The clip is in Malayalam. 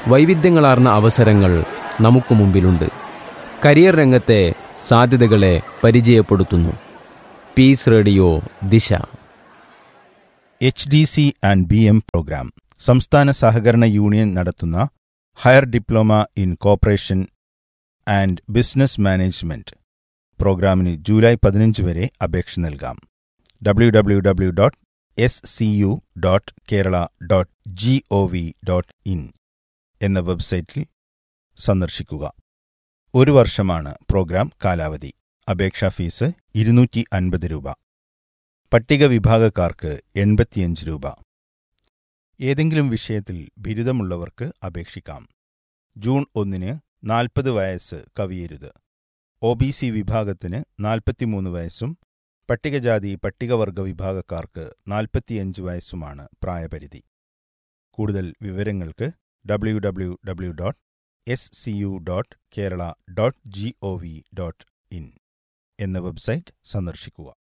വൈവിധ്യങ്ങളാർന്ന അവസരങ്ങൾ നമുക്ക് മുമ്പിലുണ്ട് കരിയർ രംഗത്തെ സാധ്യതകളെ പരിചയപ്പെടുത്തുന്നു peace radio Disha H D C and B M program സംസ്ഥാന സഹകരണ യൂണിയൻ നടത്തുന്ന higher diploma in cooperation and business management പ്രോഗ്രാമിന് ജൂലൈ പതിനഞ്ച് വരെ അപേക്ഷ നൽകാം W W W dot S C U dot Kerala dot G O V dot in എന്ന വെബ്സൈറ്റിൽ സന്ദർശിക്കുക ഒരു വർഷമാണ് പ്രോഗ്രാം കാലാവധി അപേക്ഷാ ഫീസ് ഇരുന്നൂറ്റി അൻപത് രൂപ പട്ടിക വിഭാഗക്കാർക്ക് എൺപത്തിയഞ്ച് രൂപ ഏതെങ്കിലും വിഷയത്തിൽ ബിരുദമുള്ളവർക്ക് അപേക്ഷിക്കാം ജൂൺ ഒന്നിന് നാൽപ്പത് വയസ്സ് കവിയരുത് ഒ ബി സി വിഭാഗത്തിന് നാൽപ്പത്തിമൂന്ന് വയസ്സും പട്ടികജാതി പട്ടികവർഗ വിഭാഗക്കാർക്ക് നാൽപ്പത്തിയഞ്ച് വയസ്സുമാണ് പ്രായപരിധി കൂടുതൽ വിവരങ്ങൾക്ക് W W W dot S C U dot Kerala dot G O V dot in എന്ന വെബ്സൈറ്റ് സന്ദർശിക്കുക